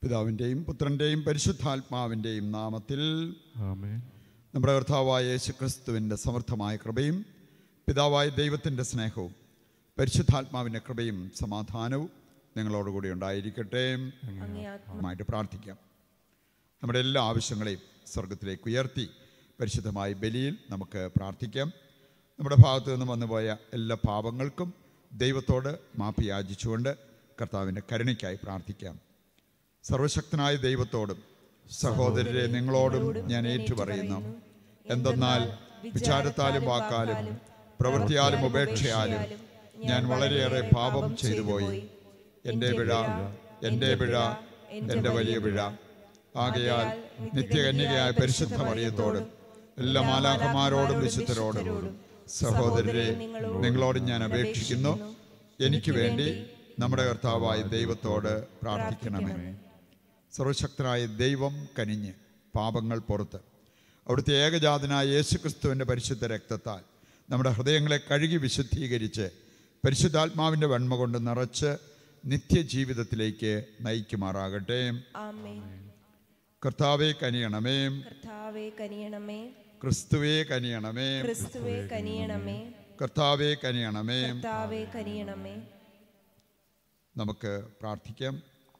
പിതാവിൻ്റെയും പുത്രൻ്റെയും പരിശുദ്ധാത്മാവിൻ്റെയും നാമത്തിൽ ആമേൻ നമ്മുടെ കർത്താവായ യേശു ക്രിസ്തുവിൻ്റെ സമർത്ഥമായ കൃപയും പിതാവായ ദൈവത്തിൻ്റെ സ്നേഹവും പരിശുദ്ധാത്മാവിൻ്റെ കൃപയും സമാധാനവും നിങ്ങളോടുകൂടി ഉണ്ടായിരിക്കട്ടെ ആയിട്ട് പ്രാർത്ഥിക്കാം നമ്മുടെ എല്ലാ ആവശ്യങ്ങളെയും സ്വർഗത്തിലേക്ക് ഉയർത്തി പരിശുദ്ധമായ ബലിയിൽ നമുക്ക് പ്രാർത്ഥിക്കാം നമ്മുടെ ഭാഗത്തു നിന്ന് വന്നുപോയ എല്ലാ പാപങ്ങൾക്കും ദൈവത്തോട് മാപ്പ് യാചിച്ചുകൊണ്ട് കർത്താവിൻ്റെ കരുണയ്ക്കായി പ്രാർത്ഥിക്കാം സർവശക്തനായ ദൈവത്തോടും സഹോദരരെ നിങ്ങളോടും ഞാൻ ഏറ്റുപറയുന്നു എന്തെന്നാൽ വിചാരത്താലും വാക്കാലും പ്രവൃത്തിയാലും ഉപേക്ഷയാലും ഞാൻ വളരെയേറെ പാപം ചെയ്തു പോയി എൻ്റെ പിഴ എൻ്റെ പിഴ എൻ്റെ വലിയ പിഴ ആകയാൽ നിത്യകന്യകയായ പരിശുദ്ധ മറിയത്തോടും എല്ലാ മാലാഖമാരോടും വിശുദ്ധരോടും സഹോദരരെ നിങ്ങളോട് ഞാൻ അപേക്ഷിക്കുന്നു എനിക്ക് വേണ്ടി നമ്മുടെ കർത്താവായ ദൈവത്തോട് പ്രാർത്ഥിക്കണമേ സർവശക്തനായ ദൈവം കനിഞ്ഞ് പാപങ്ങൾ പുറത്ത് അവിടുത്തെ ഏകജാതനായ യേശുക്രിസ്തുവിൻ്റെ പരിശുദ്ധ രക്തത്താൽ നമ്മുടെ ഹൃദയങ്ങളെ കഴുകി വിശുദ്ധീകരിച്ച് പരിശുദ്ധാത്മാവിൻ്റെ വെണ്മ കൊണ്ട് നിറച്ച് നിത്യജീവിതത്തിലേക്ക് നയിക്കുമാറാകട്ടെ ആമേൻ കർത്താവെ കനിയണമേ കർത്താവെ കനിയണമേ ക്രിസ്തുവേ കനിയണമേ ക്രിസ്തുവെ കനിയണമേ കർത്താവെ കനിയണമേ കർത്താവെ കനിയണമേ നമുക്ക് പ്രാർത്ഥിക്കാം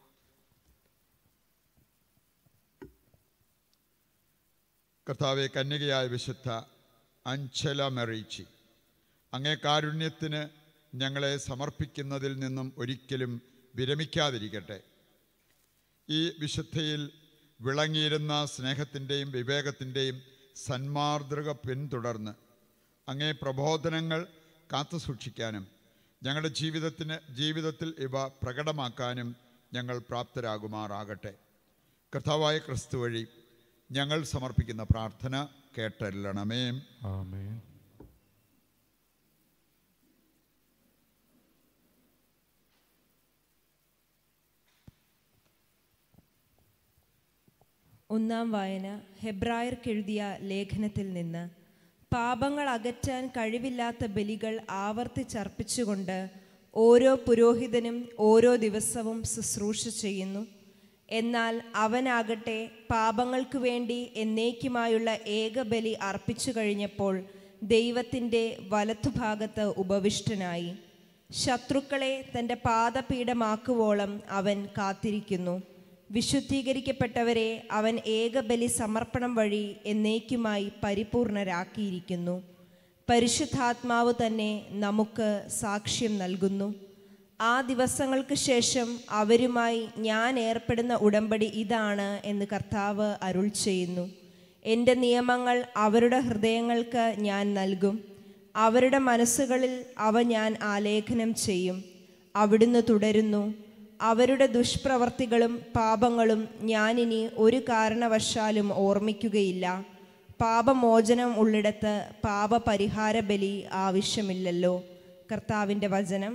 കർത്താവെ കന്യകയായ വിശുദ്ധ അഞ്ചല മെറീച്ചി അങ്ങേ കാരുണ്യത്തിന് ഞങ്ങളെ സമർപ്പിക്കുന്നതിൽ നിന്നും ഒരിക്കലും വിരമിക്കാതിരിക്കട്ടെ ഈ വിശുദ്ധയിൽ വിളങ്ങിയിരുന്ന സ്നേഹത്തിൻ്റെയും വിവേകത്തിൻ്റെയും സന്മാർദ്രക പിന്തുടർന്ന് അങ്ങേ പ്രബോധനങ്ങൾ കാത്തു സൂക്ഷിക്കാനും ഞങ്ങളുടെ ജീവിതത്തിന് ജീവിതത്തിൽ ഇവ പ്രകടമാക്കാനും ഞങ്ങൾ പ്രാപ്തരാകുമാറാകട്ടെ കർത്താവായ ക്രിസ്തു വഴി ഞങ്ങൾ സമർപ്പിക്കുന്ന പ്രാർത്ഥന കേട്ടല്ലണമേ ആമേൻ ഒന്നാം വായന ഹെബ്രായർക്കെഴുതിയ ലേഖനത്തിൽ നിന്ന് പാപങ്ങൾ അകറ്റാൻ കഴിവില്ലാത്ത ബലികൾ ആവർത്തിച്ചർപ്പിച്ചുകൊണ്ട് ഓരോ പുരോഹിതനും ഓരോ ദിവസവും ശുശ്രൂഷ ചെയ്യുന്നു എന്നാൽ അവനാകട്ടെ പാപങ്ങൾക്ക് വേണ്ടി എന്നേക്കുമായുള്ള ഏക ബലി അർപ്പിച്ചു കഴിഞ്ഞപ്പോൾ ദൈവത്തിൻ്റെ വലത്തുഭാഗത്ത് ഉപവിഷ്ടനായി ശത്രുക്കളെ തൻ്റെ പാദപീഠമാക്കുവോളം അവൻ കാത്തിരിക്കുന്നു വിശുദ്ധീകരിക്കപ്പെട്ടവരെ അവൻ ഏകബലി സമർപ്പണം വഴി എന്നേക്കുമായി പരിപൂർണരാക്കിയിരിക്കുന്നു പരിശുദ്ധാത്മാവ് തന്നെ നമുക്ക് സാക്ഷ്യം നൽകുന്നു ആ ദിവസങ്ങൾക്ക് ശേഷം അവരുമായി ഞാൻ ഏർപ്പെടുന്ന ഉടമ്പടി ഇതാണ് എന്ന് കർത്താവ് അരുൾ ചെയ്യുന്നു എൻ്റെ നിയമങ്ങൾ അവരുടെ ഹൃദയങ്ങൾക്ക് ഞാൻ നൽകും അവരുടെ മനസ്സുകളിൽ അവ ഞാൻ ആലേഖനം ചെയ്യും അവിടുന്ന് തുടരുന്നു അവരുടെ ദുഷ്പ്രവർത്തികളും പാപങ്ങളും ഞാനിനി ഒരു കാരണവശാലും ഓർമ്മിക്കുകയില്ല പാപമോചനം ഉള്ളിടത്ത് പാപപരിഹാര ബലി ആവശ്യമില്ലല്ലോ കർത്താവിൻ്റെ വചനം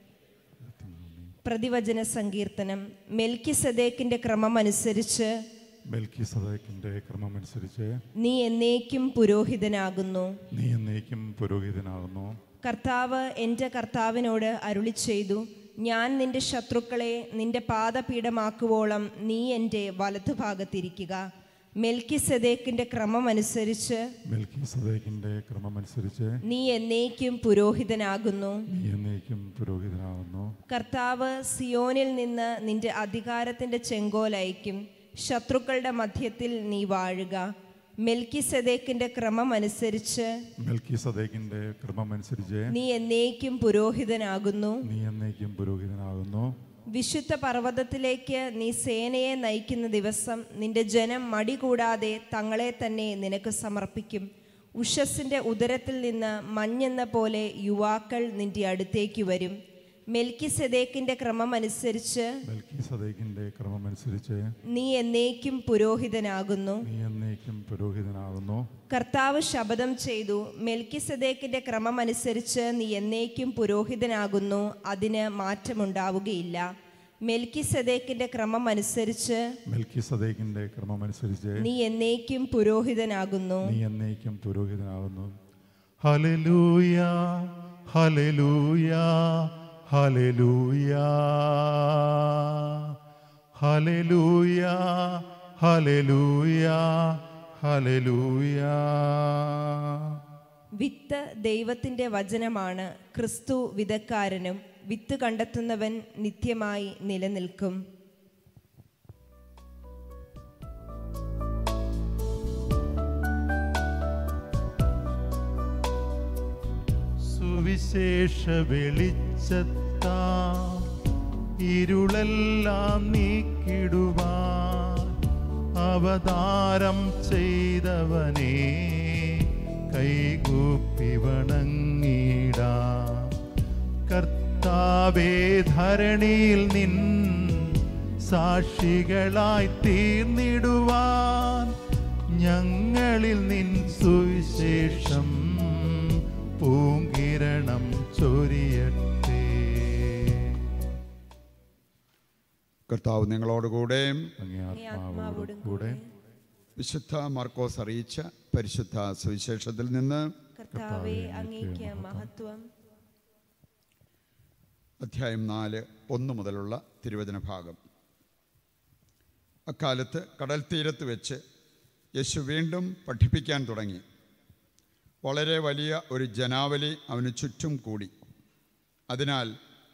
പ്രതിവചന സങ്കീർത്തനം മെൽക്കി സദേക്കിൻ്റെ ക്രമം അനുസരിച്ച് മെൽക്കി സദാക്കിൻ്റെ ക്രമമനുസരിച്ച് നീ എന്നേക്കും പുരോഹിതനാകുന്നു നീ എന്നേക്കും പുരോഹിതനാകുന്നു കർത്താവ് എൻ്റെ കർത്താവിനോട് അരുളി ചെയ്തു ഞാൻ നിന്റെ ശത്രുക്കളെ നിന്റെ പാദപീഠമാക്കുവോളം നീ എൻ്റെ വലതുഭാഗത്തിരിക്കുക മെൽക്കി സദേക്കിൻ്റെ ക്രമം അനുസരിച്ച് മെൽക്കി സദാക്കിൻ്റെ ക്രമമനുസരിച്ച് നീ എന്നേക്കും പുരോഹിതനാകുന്നു നീ എന്നേക്കും പുരോഹിതനാകുന്നു കർത്താവ് സിയോനിൽ നിന്ന് നിന്റെ അധികാരത്തിൻ്റെ ചെങ്കോലയക്കും ശത്രുക്കളുടെ മധ്യത്തിൽ നീ വാഴുക മെൽക്കി സദേക്കിൻ്റെ ക്രമം അനുസരിച്ച് മെൽക്കി സദാക്കിൻ്റെ ക്രമമനുസരിച്ച് നീ എന്നേക്കും പുരോഹിതനാകുന്നു നീ എന്നേക്കും പുരോഹിതനാകുന്നു വിശുദ്ധ പർവ്വതത്തിലേക്ക് നീ സേനയെ നയിക്കുന്ന ദിവസം നിന്റെ ജനം മടി കൂടാതെ തങ്ങളെ തന്നെ നിനക്ക് സമർപ്പിക്കും ഉഷസ്സിൻ്റെ ഉദരത്തിൽ നിന്ന് മഞ്ഞെന്ന പോലെ യുവാക്കൾ നിന്റെ അടുത്തേക്ക് വരും മെൽക്കി സെദേക്കിൻ്റെ ക്രമം അനുസരിച്ച് മെൽക്കി സദാക്കിൻ്റെ ക്രമമനുസരിച്ച് നീ എന്നേക്കും പുരോഹിതനാകുന്നു നീ എന്നേക്കും പുരോഹിതനാകുന്നു കർത്താവ് ശപഥം ചെയ്തു മെൽക്കി സെദേക്കിൻ്റെ ക്രമം അനുസരിച്ച് നീ എന്നേക്കും പുരോഹിതനാകുന്നു അതിന് മാറ്റമുണ്ടാവുകയില്ല മെൽക്കി സെദേക്കിൻ്റെ ക്രമം അനുസരിച്ച് മെൽക്കി സദാക്കിൻ്റെ ക്രമമനുസരിച്ച് നീ എന്നേക്കും പുരോഹിതനാകുന്നു നീ എന്നേക്കും പുരോഹിതനാകുന്നു ഹലലൂയ ഹലലൂയ ഹലലൂയ ഹല്ലേലൂയ ഹല്ലേലൂയ ഹല്ലേലൂയ വിത്ത് ദൈവത്തിന്റെ വചനമാണ് ക്രിസ്തു വിതക്കാരനും വിത്ത് കണ്ടെത്തുന്നവൻ നിത്യമായി നിലനിൽക്കും സുവിശേഷ വെളിച്ചത്താ ഇരുളെല്ലാം നീക്കിടുവാൻ അവതാരം ചെയ്തവനെ കൈകൂപ്പി വണങ്ങിടാം കർത്താവേ ധരണിയിൽ നിൻ സാക്ഷികളായി തീർന്നിടുവാൻ ഞങ്ങളിൽ നിൻ സുവിശേഷം പൂങ്കിരണം ചൊരിയട്ടെ കർത്താവ് നിങ്ങളോടുകൂടെ അങ്ങേ അങ്ങേ ആത്മാവോടും ആത്മാവോടും കൂടെ വിശുദ്ധ മാർക്കോസ് അറിയിച്ച പരിശുദ്ധ സുവിശേഷത്തിൽ നിന്ന് കർത്താവെ അങ്ങേക്ക് മഹത്വം അധ്യായം നാല് ഒന്ന് മുതലുള്ള തിരുവചന ഭാഗം അക്കാലത്ത് കടൽ തീരത്ത് വെച്ച് യേശു വീണ്ടും പഠിപ്പിക്കാൻ തുടങ്ങി വളരെ വലിയ ഒരു ജനാവലി അവന് ചുറ്റും കൂടി അതിനാൽ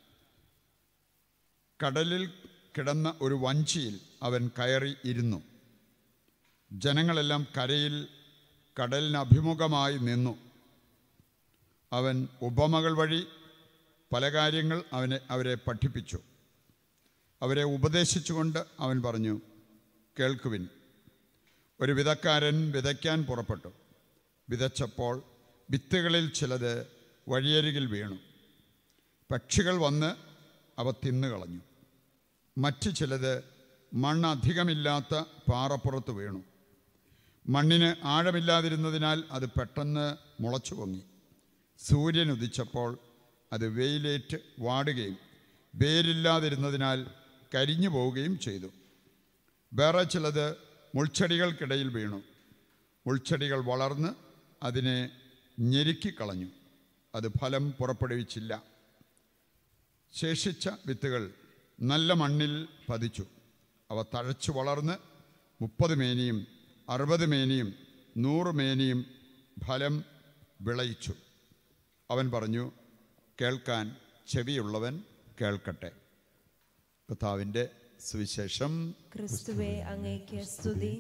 കടലിൽ കിടന്ന ഒരു വഞ്ചിയിൽ അവൻ കയറി ഇരുന്നു ജനങ്ങളെല്ലാം കരയിൽ കടലിന് അഭിമുഖമായി നിന്നു അവൻ ഉപമകൾ വഴി പല കാര്യങ്ങൾ അവനെ അവരെ പഠിപ്പിച്ചു അവരെ ഉപദേശിച്ചുകൊണ്ട് അവൻ പറഞ്ഞു കേൾക്കുവിൻ ഒരു വിതക്കാരൻ വിതയ്ക്കാൻ പുറപ്പെട്ടു വിതച്ചപ്പോൾ വിത്തുകളിൽ ചിലത് വഴിയരികിൽ വീണു പക്ഷികൾ വന്ന് അവ തിന്നുകളഞ്ഞു മറ്റു ചിലത് മണ്ണ് അധികമില്ലാത്ത പാറപ്പുറത്ത് വീണു മണ്ണിന് ആഴമില്ലാതിരുന്നതിനാൽ അത് പെട്ടെന്ന് മുളച്ചു പൊങ്ങി സൂര്യൻ ഉദിച്ചപ്പോൾ അത് വെയിലേറ്റ് വാടുകയും വേരില്ലാതിരുന്നതിനാൽ കരിഞ്ഞു പോവുകയും ചെയ്തു വേറെ ചിലത് മുൾച്ചെടികൾക്കിടയിൽ വീണു മുൾച്ചെടികൾ വളർന്ന് അതിനെ ഞെരുക്കിക്കളഞ്ഞു അത് ഫലം പുറപ്പെടുവിച്ചില്ല ശേഷിച്ച വിത്തുകൾ നല്ല മണ്ണിൽ പതിച്ചു അവ തഴച്ചു വളർന്ന് മുപ്പത് മേനിയും അറുപത് മേനിയും നൂറ് മേനിയും ഫലം വിളയിച്ചു അവൻ പറഞ്ഞു കേൾക്കാൻ ചെവിയുള്ളവൻ കേൾക്കട്ടെ കർത്താവിൻ്റെ സുവിശേഷം ക്രിസ്തുവെ അങ്ങേക്ക് സ്തുതി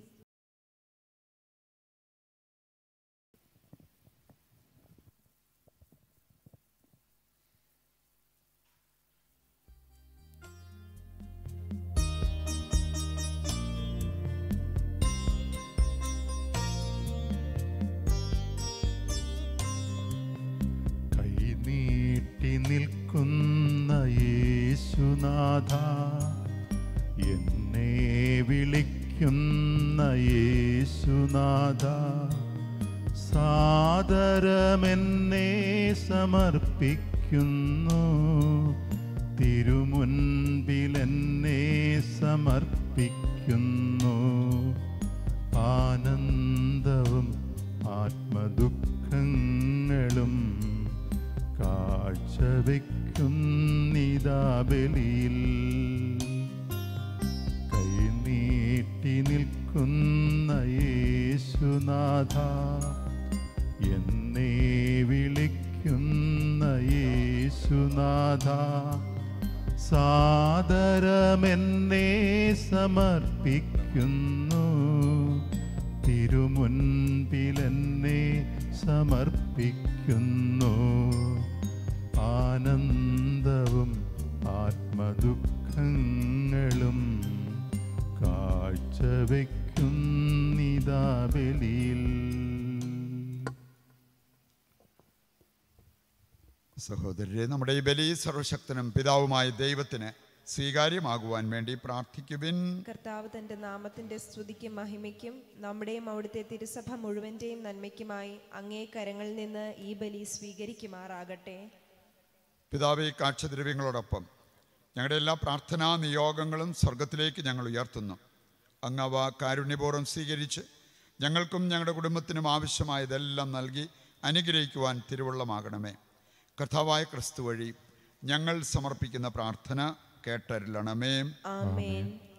കൈനീട്ടി നിൽക്കുന്ന യേശുനാഥ എന്നെ വിളിക്കുന്ന യേശുനാഥ സാദരമെന്നെ സമർപ്പിക്കുന്നു തിരുമുൻപിലെന്നെ സമർപ്പിക്കുന്നു ആനന്ദവും ആത്മദുഃഖങ്ങളും കാഴ്ചവെക്കുന്നിതാ ബലിയിൽ കൈനീട്ടി നിൽക്കുന്ന യേശുനാഥ എന്നെ വിളിക്കുന്ന യേശുനാഥ സാദരമെന്നെ സമർപ്പിക്കുന്നു തിരുമുൻപിലെന്നെ സമർപ്പിക്കുന്നു ആനന്ദവും ആത്മദുഃഖങ്ങളും കാഴ്ചവെക്കുന്നിതാ ബലിയിൽ സഹോദരരെ നമ്മുടെ ഈ ബലി സർവശക്തനും പിതാവുമായ ദൈവത്തിന് സ്വീകാര്യമാകുവാൻ വേണ്ടി പ്രാർത്ഥിക്കുവിൻ കർത്താവ് തന്റെ നാമത്തിന്റെ സ്തുതിക്കും മഹിമയ്ക്കും നമ്മുടെയും അവിടുത്തെ തിരുസഭ മുഴുവന്റെയും നന്മയ്ക്കുമായി അങ്ങേ കരങ്ങളിൽ നിന്ന് ഈ ബലി സ്വീകരിക്കുമാറാകട്ടെ പിതാവെ കാഴ്ചദ്രവ്യങ്ങളോടൊപ്പം ഞങ്ങളുടെ എല്ലാ പ്രാർത്ഥനാ നിയോഗങ്ങളും സ്വർഗത്തിലേക്ക് ഞങ്ങൾ ഉയർത്തുന്നു അങ്ങ് അവ കാരുണ്യപൂർവ്വം സ്വീകരിച്ച് ഞങ്ങൾക്കും ഞങ്ങളുടെ കുടുംബത്തിനും ആവശ്യമായതെല്ലാം നൽകി അനുഗ്രഹിക്കുവാൻ തിരുവുള്ളമാകണമേ കർത്താവായ ക്രിസ്തു വഴി ഞങ്ങൾ സമർപ്പിക്കുന്ന പ്രാർത്ഥന കേട്ടരുളണമേ ആമേൻ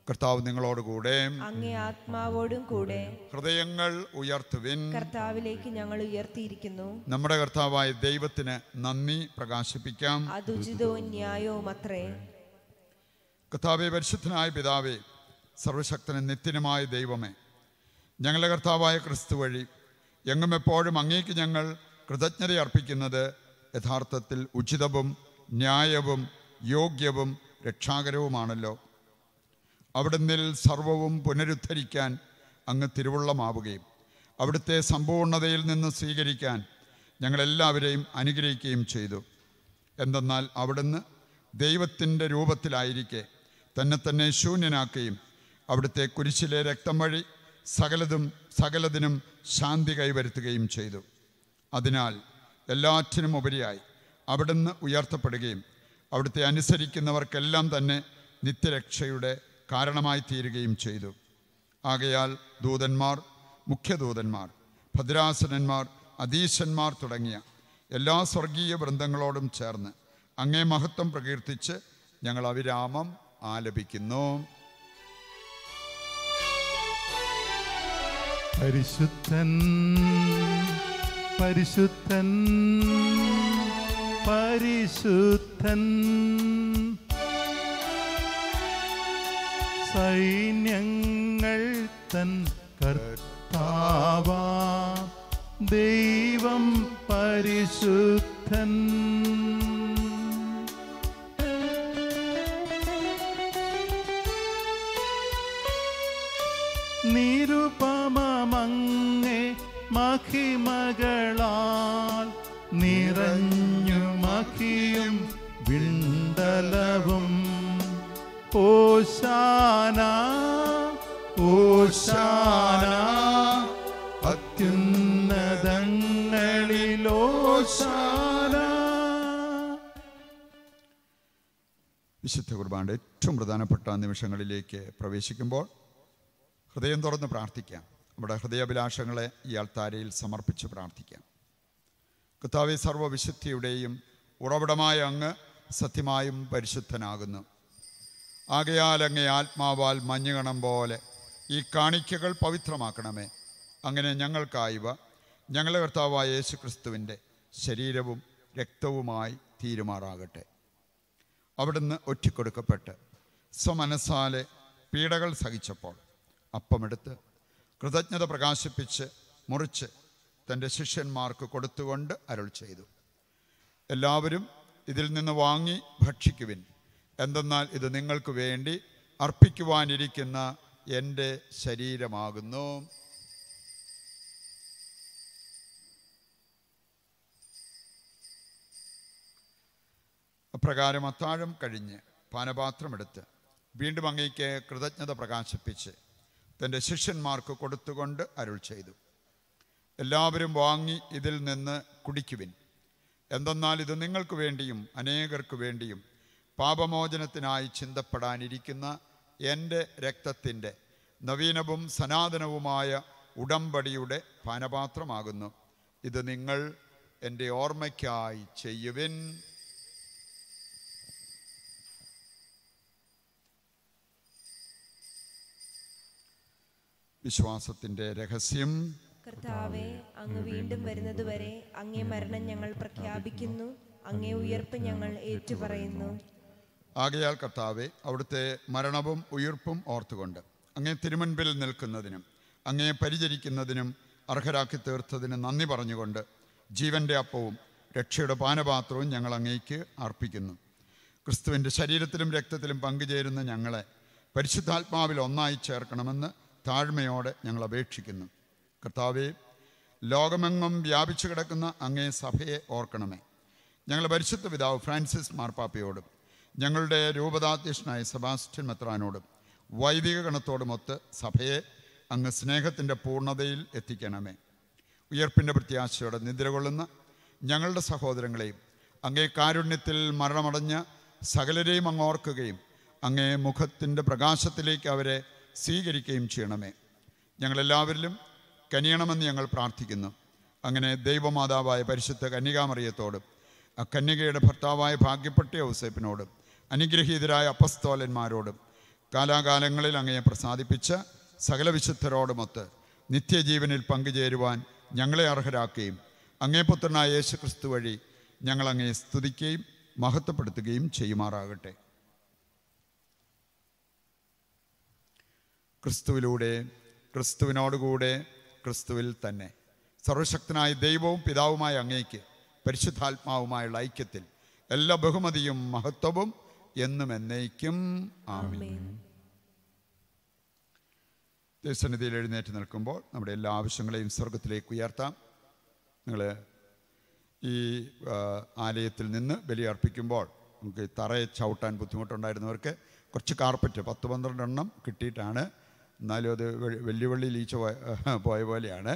കർത്താവ് നിങ്ങളോടുകൂടെ അങ്ങേ ആത്മാവോടും കൂടെ ഹൃദയങ്ങൾ ഉയർത്തുവിൻ കർത്താവിലേക്ക് ഞങ്ങൾ ഉയർത്തിയിരിക്കുന്നു നമ്മുടെ കർത്താവായ ദൈവത്തിന് നന്ദി പ്രകാശിപ്പിക്കാം അതുചിതവും ന്യായവും അത്രേ കർത്താവെ പരിശുദ്ധനായ പിതാവേ സർവശക്തനും നിത്യനുമായ ദൈവമേ ഞങ്ങളുടെ കർത്താവായ ക്രിസ്തു വഴി എങ്ങും എപ്പോഴും അങ്ങേക്ക് ഞങ്ങൾ കൃതജ്ഞത അർപ്പിക്കുന്നത് യഥാർത്ഥത്തിൽ ഉചിതവും ന്യായവും യോഗ്യവും രക്ഷാകരവുമാണല്ലോ അവിടുന്നിൽ സർവവും പുനരുദ്ധരിക്കാൻ അങ്ങ് തിരുവുള്ളമാവുകയും അവിടുത്തെ സമ്പൂർണതയിൽ നിന്ന് സ്വീകരിക്കാൻ ഞങ്ങളെല്ലാവരെയും അനുഗ്രഹിക്കുകയും ചെയ്തു എന്തെന്നാൽ അവിടുന്ന് ദൈവത്തിൻ്റെ രൂപത്തിലായിരിക്കെ തന്നെ തന്നെ ശൂന്യനാക്കുകയും അവിടുത്തെ കുരിശിലെ രക്തം വഴി സകലതും സകലതിനും ശാന്തി കൈവരുത്തുകയും ചെയ്തു അതിനാൽ എല്ലാറ്റിനും ഉപരിയായി അവിടുന്ന് ഉയർത്തപ്പെടുകയും അവിടുത്തെ അനുസരിക്കുന്നവർക്കെല്ലാം തന്നെ നിത്യരക്ഷയുടെ കാരണമായി തീരുകയും ചെയ്തു ആകയാൽ ദൂതന്മാർ മുഖ്യദൂതന്മാർ ഭദ്രാസനന്മാർ അധീശന്മാർ തുടങ്ങിയ എല്ലാ സ്വർഗീയ വൃന്ദങ്ങളോടും ചേർന്ന് അങ്ങേ മഹത്വം പ്രകീർത്തിച്ച് ഞങ്ങൾ അവിരാമം ആലപിക്കുന്നു പരിശുദ്ധൻ പരിശുദ്ധൻ പരിശുദ്ധൻ സൈന്യങ്ങൾ തൻ കർത്താവാ ദൈവം പരിശുദ്ധൻ നിരുപമങ്ങെ മഹിമകളാൽ നിറഞ്ഞു മഹിയും വിണ്ടലവും ഓശാന ഓശാന അത്യുന്നതങ്ങളിലോശാന വിശുദ്ധ കുർബാനയുടെ ഏറ്റവും പ്രധാനപ്പെട്ട നിമിഷങ്ങളിലേക്ക് പ്രവേശിക്കുമ്പോൾ ഹൃദയം തുറന്ന് പ്രാർത്ഥിക്കാം നമ്മുടെ ഹൃദയാഭിലാഷങ്ങളെ ഈ ആൾത്താരയിൽ സമർപ്പിച്ച് പ്രാർത്ഥിക്കാം കർത്താവെ സർവ്വവിശുദ്ധിയുടെയും ഉറവിടമായ അങ്ങ് സത്യമായും പരിശുദ്ധനാകുന്നു ആകയാൽ അങ്ങേ ആത്മാവാൽ മഞ്ഞുകണം പോലെ ഈ കാണിക്കകൾ പവിത്രമാക്കണമേ അങ്ങനെ ഞങ്ങൾക്കായവ ഞങ്ങളുടെ കർത്താവായ യേശു ക്രിസ്തുവിൻ്റെ ശരീരവും രക്തവുമായി തീരുമാറാകട്ടെ അവിടുന്ന് ഒറ്റിക്കൊടുക്കപ്പെട്ട് സ്വമനസ്സാലെ പീഡകൾ സഹിച്ചപ്പോൾ അപ്പമെടുത്ത് കൃതജ്ഞത പ്രകാശിപ്പിച്ച് മുറിച്ച് തൻ്റെ ശിഷ്യന്മാർക്ക് കൊടുത്തുകൊണ്ട് അരുൾ ചെയ്തു എല്ലാവരും ഇതിൽ നിന്ന് വാങ്ങി ഭക്ഷിക്കുവിൻ എന്തെന്നാൽ ഇത് നിങ്ങൾക്ക് വേണ്ടി അർപ്പിക്കുവാനിരിക്കുന്ന എൻ്റെ ശരീരമാകുന്നു അപ്രകാരം അത്താഴം കഴിഞ്ഞ് പാനപാത്രമെടുത്ത് വീണ്ടും അങ്ങേക്ക് കൃതജ്ഞത പ്രകാശിപ്പിച്ച് തൻ്റെ ശിഷ്യന്മാർക്ക് കൊടുത്തുകൊണ്ട് അരുൾ ചെയ്തു എല്ലാവരും വാങ്ങി ഇതിൽ നിന്ന് കുടിക്കുവിൻ എന്തെന്നാൽ ഇത് നിങ്ങൾക്ക് വേണ്ടിയും അനേകർക്ക് വേണ്ടിയും പാപമോചനത്തിനായി ചിന്തപ്പെടാനിരിക്കുന്ന എൻ്റെ രക്തത്തിൻ്റെ നവീനവും സനാതനവുമായ ഉടമ്പടിയുടെ പാനപാത്രമാകുന്നു ഇത് നിങ്ങൾ എൻ്റെ ഓർമ്മയ്ക്കായി ചെയ്യുവിൻ വിശ്വാസത്തിൻ്റെ രഹസ്യം കർത്താവെ അങ്ങ് വീണ്ടും വരുന്നതുവരെ അങ്ങേ മരണം ഞങ്ങൾ പ്രഖ്യാപിക്കുന്നു അങ്ങേ ഉയർപ്പ് ഞങ്ങൾ ഏറ്റുപറയുന്നു ആകയാൽ കർത്താവെ അവിടുത്തെ മരണവും ഉയിർപ്പും ഓർത്തുകൊണ്ട് അങ്ങേ തിരുമുൻപിൽ നിൽക്കുന്നതിനും അങ്ങേ പരിചരിക്കുന്നതിനും അർഹരാക്കി തീർത്തതിന് നന്ദി പറഞ്ഞുകൊണ്ട് ജീവൻ്റെ അപ്പവും രക്ഷയുടെ പാനപാത്രവും ഞങ്ങൾ അങ്ങേക്ക് അർപ്പിക്കുന്നു ക്രിസ്തുവിൻ്റെ ശരീരത്തിലും രക്തത്തിലും പങ്കുചേരുന്ന ഞങ്ങളെ പരിശുദ്ധാത്മാവിൽ ഒന്നായി ചേർക്കണമെന്ന് താഴ്മയോടെ ഞങ്ങൾ അപേക്ഷിക്കുന്നു കർത്താവെ ലോകമെങ്ങും വ്യാപിച്ചു കിടക്കുന്ന അങ്ങേ സഭയെ ഓർക്കണമേ ഞങ്ങളുടെ പരിശുദ്ധ പിതാവ് ഫ്രാൻസിസ് മാർപ്പാപ്പയോടും ഞങ്ങളുടെ രൂപതാധ്യക്ഷനായ സെബാസ്റ്റ്യൻ മെത്രാനോടും വൈദിക ഗണത്തോടുമൊത്ത് സഭയെ അങ്ങ് സ്നേഹത്തിൻ്റെ പൂർണ്ണതയിൽ എത്തിക്കണമേ ഉയർപ്പിൻ്റെ പ്രത്യാശയോടെ നിദ്ര കൊള്ളുന്ന ഞങ്ങളുടെ സഹോദരങ്ങളെയും അങ്ങേ കാരുണ്യത്തിൽ മരണമടഞ്ഞ സകലരെയും അങ്ങ് ഓർക്കുകയും അങ്ങേ മുഖത്തിൻ്റെ പ്രകാശത്തിലേക്ക് അവരെ സ്വീകരിക്കുകയും ചെയ്യണമേ ഞങ്ങളെല്ലാവരിലും കനിയണമെന്ന് ഞങ്ങൾ പ്രാർത്ഥിക്കുന്നു അങ്ങനെ ദൈവമാതാവായ പരിശുദ്ധ കന്യകാമറിയത്തോടും ആ കന്യകയുടെ ഭർത്താവായ ഭാഗ്യപ്പെട്ട ഔസേപ്പിനോടും അനുഗ്രഹീതരായ അപ്പസ്തോലന്മാരോടും കാലാകാലങ്ങളിൽ അങ്ങയെ പ്രസാദിപ്പിച്ച് സകല വിശുദ്ധരോടുമൊത്ത് നിത്യജീവനിൽ പങ്കുചേരുവാൻ ഞങ്ങളെ അർഹരാക്കുകയും അങ്ങേ പുത്രനായ യേശു ക്രിസ്തു വഴി ഞങ്ങൾ അങ്ങയെ സ്തുതിക്കുകയും മഹത്വപ്പെടുത്തുകയും ചെയ്യുമാറാകട്ടെ ക്രിസ്തുവിലൂടെ ക്രിസ്തുവിനോടുകൂടെ ക്രിസ്തുവിൽ തന്നെ സർവശക്തനായ ദൈവവും പിതാവുമായ അങ്ങേക്ക് പരിശുദ്ധാത്മാവുമായുള്ള ഐക്യത്തിൽ എല്ലാ ബഹുമതിയും മഹത്വവും എന്നും എന്നേക്കും ആമീൻ ദൈവസന്നിധിയിൽ എഴുന്നേറ്റ് നിൽക്കുമ്പോൾ നമ്മുടെ എല്ലാ ആവശ്യങ്ങളെയും സ്വർഗത്തിലേക്ക് ഉയർത്താം നിങ്ങൾ ഈ ആ, ആലയത്തിൽ നിന്ന് ബലിയർപ്പിക്കുമ്പോൾ നമുക്ക് ഈ തറയെ ചവിട്ടാൻ ബുദ്ധിമുട്ടുണ്ടായിരുന്നവർക്ക് കുറച്ച് കാർപ്പറ്റ് പത്ത് പന്ത്രണ്ട് എണ്ണം കിട്ടിയിട്ടാണ് എന്നാലും അത് വെ- വെള്ളി വെള്ളി ലീച്ച പോയ പോയ പോലെയാണ്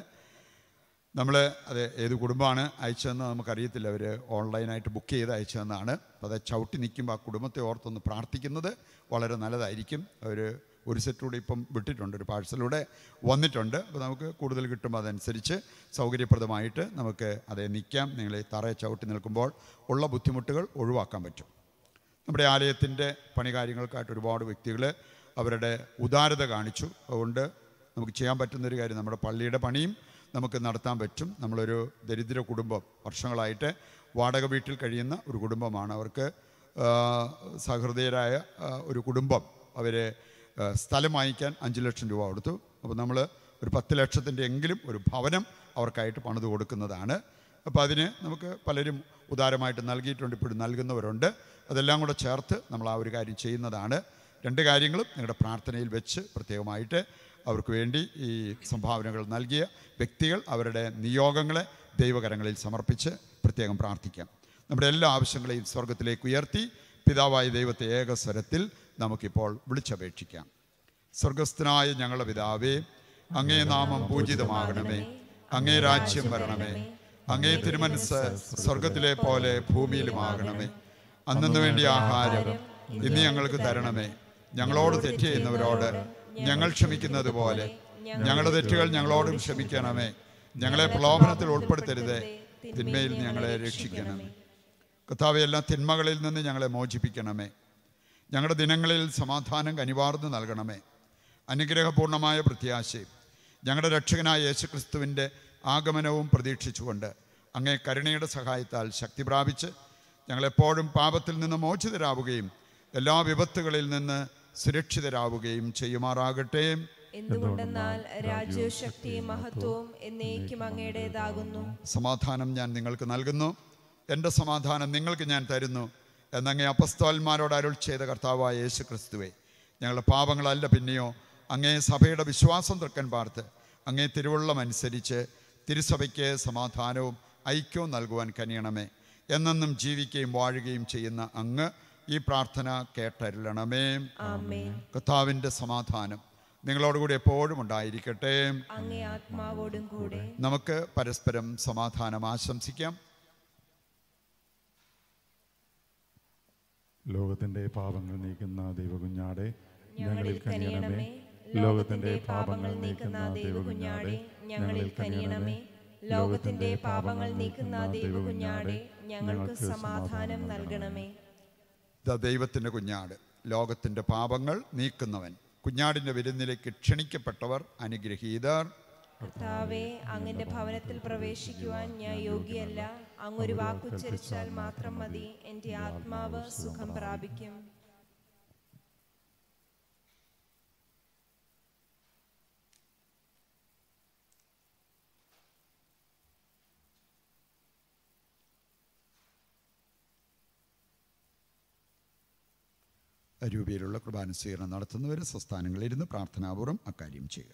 നമ്മൾ അത് ഏത് കുടുംബമാണ് അയച്ചതെന്ന് നമുക്കറിയത്തില്ല അവർ ഓൺലൈനായിട്ട് ബുക്ക് ചെയ്ത് അയച്ചതെന്നാണ് അപ്പോൾ അത് ചവിട്ടി നിൽക്കുമ്പോൾ ആ കുടുംബത്തെ ഓർത്തൊന്ന് പ്രാർത്ഥിക്കുന്നത് വളരെ നല്ലതായിരിക്കും അവർ ഒരു സെറ്റ് കൂടി ഇപ്പം വിട്ടിട്ടുണ്ട് ഒരു പാഴ്സലൂടെ വന്നിട്ടുണ്ട് അപ്പോൾ നമുക്ക് കൂടുതൽ കിട്ടുമ്പോൾ അതനുസരിച്ച് സൗകര്യപ്രദമായിട്ട് നമുക്ക് അതേ നിൽക്കാം നിങ്ങൾ ഈ തറയെ ചവിട്ടി നിൽക്കുമ്പോൾ ഉള്ള ബുദ്ധിമുട്ടുകൾ ഒഴിവാക്കാൻ പറ്റും നമ്മുടെ ആലയത്തിൻ്റെ പണി കാര്യങ്ങൾക്കായിട്ട് ഒരുപാട് വ്യക്തികൾ അവരുടെ ഉദാരത കാണിച്ചു അതുകൊണ്ട് നമുക്ക് ചെയ്യാൻ പറ്റുന്നൊരു കാര്യം നമ്മുടെ പള്ളിയുടെ പണിയും നമുക്ക് നടത്താൻ പറ്റും നമ്മളൊരു ദരിദ്ര കുടുംബം വർഷങ്ങളായിട്ട് വാടക വീട്ടിൽ കഴിയുന്ന ഒരു കുടുംബമാണ് അവർക്ക് ആ, സഹൃദയരായ ആ, ഒരു കുടുംബം അവരെ ആ, സ്ഥലം വാങ്ങിക്കാൻ അഞ്ച് ലക്ഷം രൂപ കൊടുത്തു അപ്പോൾ നമ്മൾ ഒരു പത്ത് ലക്ഷത്തിൻ്റെ എങ്കിലും ഒരു ഭവനം അവർക്കായിട്ട് പണിത് കൊടുക്കുന്നതാണ് അപ്പോൾ അതിന് നമുക്ക് പലരും ഉദാരമായിട്ട് നൽകിയിട്ടുണ്ട് ഇപ്പോഴും നൽകുന്നവരുണ്ട് അതെല്ലാം കൂടെ ചേർത്ത് നമ്മൾ ആ ഒരു കാര്യം ചെയ്യുന്നതാണ് രണ്ട് കാര്യങ്ങളും നിങ്ങളുടെ പ്രാർത്ഥനയിൽ വെച്ച് പ്രത്യേകമായിട്ട് അവർക്ക് വേണ്ടി ഈ സംഭാവനകൾ നൽകിയ വ്യക്തികൾ അവരുടെ നിയോഗങ്ങളെ ദൈവകരങ്ങളിൽ സമർപ്പിച്ച് പ്രത്യേകം പ്രാർത്ഥിക്കാം നമ്മുടെ എല്ലാ ആവശ്യങ്ങളെയും സ്വർഗത്തിലേക്ക് ഉയർത്തി പിതാവായ ദൈവത്തെ ഏകസ്വരത്തിൽ നമുക്കിപ്പോൾ വിളിച്ചപേക്ഷിക്കാം സ്വർഗസ്ഥനായ ഞങ്ങളുടെ പിതാവേ അങ്ങേ നാമം പൂജിതമാകണമേ അങ്ങേ രാജ്യം വരണമേ അങ്ങേ തിരുമനസ് സ്വർഗത്തിലെ പോലെ ഭൂമിയിലുമാകണമേ അന്നു വേണ്ടി ആഹാരം ഇന്ന് ഞങ്ങൾക്ക് തരണമേ ഞങ്ങളോട് തെറ്റ് ചെയ്യുന്നവരോട് ഞങ്ങൾ ക്ഷമിക്കുന്നത് പോലെ ഞങ്ങളുടെ തെറ്റുകൾ ഞങ്ങളോടും ക്ഷമിക്കണമേ ഞങ്ങളെ പ്രലോഭനത്തിൽ ഉൾപ്പെടുത്തരുതേ തിന്മയിൽ ഞങ്ങളെ രക്ഷിക്കണമേ കർത്താവെ എല്ലാ തിന്മകളിൽ നിന്ന് ഞങ്ങളെ മോചിപ്പിക്കണമേ ഞങ്ങളുടെ ദിനങ്ങളിൽ സമാധാനം കനിവാർന്ന് നൽകണമേ അനുഗ്രഹപൂർണമായ പ്രത്യാശയും ഞങ്ങളുടെ രക്ഷകനായ യേശുക്രിസ്തുവിൻ്റെ ആഗമനവും പ്രതീക്ഷിച്ചുകൊണ്ട് അങ്ങേ കരുണയുടെ സഹായത്താൽ ശക്തി പ്രാപിച്ച് ഞങ്ങളെപ്പോഴും പാപത്തിൽ നിന്ന് മോചിതരാവുകയും എല്ലാ വിപത്തുകളിൽ നിന്ന് സുരക്ഷിതരാവുകയും ചെയ്യുമാറാകട്ടെ എന്തുകൊണ്ടെന്നാൽ രാജ്യവും ശക്തിയും മഹത്വവും എന്നേക്കും അങ്ങയുടേതാകുന്നു സമാധാനം ഞാൻ നിങ്ങൾക്ക് നൽകുന്നു എൻ്റെ സമാധാനം നിങ്ങൾക്ക് ഞാൻ തരുന്നു എന്നങ്ങേ അപ്പസ്തോന്മാരോട് അരുൾ ചെയ്ത കർത്താവായ യേശു ക്രിസ്തുവേ ഞങ്ങളുടെ പാപങ്ങളല്ല പിന്നെയോ അങ്ങേ സഭയുടെ വിശ്വാസം തൃക്കൻ പാർത്ത് അങ്ങേ തിരുവള്ളം അനുസരിച്ച് തിരുസഭയ്ക്ക് സമാധാനവും ഐക്യവും നൽകുവാൻ കനിയണമേ എന്നെന്നും ജീവിക്കുകയും വാഴുകയും ചെയ്യുന്ന അങ്ങ് ഈ പ്രാർത്ഥന കേട്ടരുളണമേ ആമേൻ കർത്താവിൻ്റെ സമാധാനം നിങ്ങളോടുകൂടി എപ്പോഴും ഉണ്ടായിരിക്കട്ടെ അങ്ങേ ആത്മാവോടും കൂടെ നമുക്ക് പരസ്പരം സമാധാനം ആശംസിക്കാം ലോകത്തിന്റെ പാപങ്ങൾ നീക്കുന്ന ദൈവകുഞ്ഞാടെ ഞങ്ങളിൽ കനിയണമേ ലോകത്തിന്റെ പാപങ്ങൾ നീക്കുന്ന ദൈവകുഞ്ഞാടെ ഞങ്ങളിൽ കനിയണമേ ലോകത്തിന്റെ പാപങ്ങൾ നീക്കുന്ന ദൈവകുഞ്ഞാടെ ഞങ്ങൾക്ക് സമാധാനം നൽകണമേ ദ ദൈവത്തിൻ്റെ കുഞ്ഞാട് ലോകത്തിൻ്റെ പാപങ്ങൾ നീക്കുന്നവൻ കുഞ്ഞാടിൻ്റെ വിരുന്നിലേക്ക് ക്ഷണിക്കപ്പെട്ടവർ അനുഗ്രഹീതർ കർത്താവെ അങ്ങന്റെ ഭവനത്തിൽ പ്രവേശിക്കുവാൻ ഞാൻ യോഗ്യല്ല അങ്ങൊരു വാക്കുച്ചരിച്ചാൽ മാത്രം മതി എൻ്റെ ആത്മാവ് സുഖം പ്രാപിക്കും രൂപയിലുള്ള കുർബാന സ്വീകരണം നടത്തുന്നവർ സ്വസ്ഥാനങ്ങളിലിരുന്ന് പ്രാർത്ഥനാപൂർവ്വം അക്കാര്യം ചെയ്യുക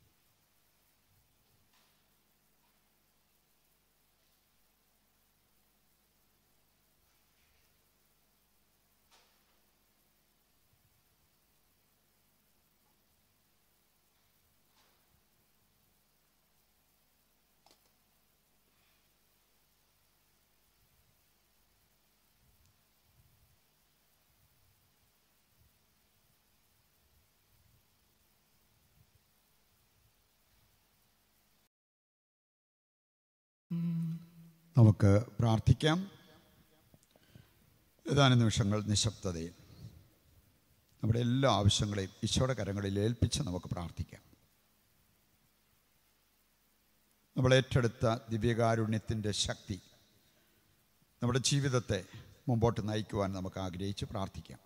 നമുക്ക് പ്രാർത്ഥിക്കാം ഏതാനും നിമിഷങ്ങൾ നിശബ്ദതയിൽ നമ്മുടെ എല്ലാ ആവശ്യങ്ങളെയും ഈശോയുടെ കരങ്ങളിൽ ഏൽപ്പിച്ച് നമുക്ക് പ്രാർത്ഥിക്കാം നമ്മൾ ഏറ്റെടുത്ത ദിവ്യകാരുണ്യത്തിൻ്റെ ശക്തി നമ്മുടെ ജീവിതത്തെ മുമ്പോട്ട് നയിക്കുവാൻ നമുക്ക് ആഗ്രഹിച്ച് പ്രാർത്ഥിക്കാം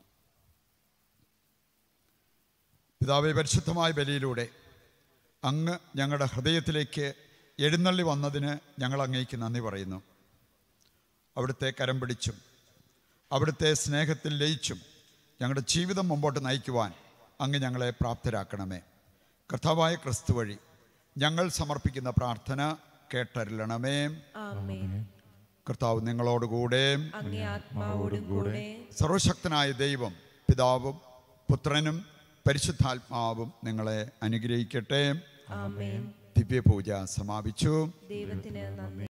പിതാവെ പരിശുദ്ധമായ ബലിയിലൂടെ അങ്ങ് ഞങ്ങളുടെ ഹൃദയത്തിലേക്ക് എഴുന്നള്ളി വന്നതിന് ഞങ്ങൾ അങ്ങേക്ക് നന്ദി പറയുന്നു അവിടുത്തെ കരം പിടിച്ചും അവിടുത്തെ സ്നേഹത്തിൽ ലയിച്ചും ഞങ്ങളുടെ ജീവിതം മുമ്പോട്ട് നയിക്കുവാൻ അങ്ങ് ഞങ്ങളെ പ്രാപ്തരാക്കണമേ കർത്താവായ ക്രിസ്തു വഴി ഞങ്ങൾ സമർപ്പിക്കുന്ന പ്രാർത്ഥന കേട്ടരുളണമേ ആമേൻ കർത്താവ് നിങ്ങളോടുകൂടെ അങ്ങേ ആത്മാവോടും കൂടെ സർവശക്തനായ ദൈവം പിതാവും പുത്രനും പരിശുദ്ധാത്മാവും നിങ്ങളെ അനുഗ്രഹിക്കട്ടെ ആമേൻ ദിവ്യപൂജ സമാപിച്ചു ദൈവത്തിന് നന്ദി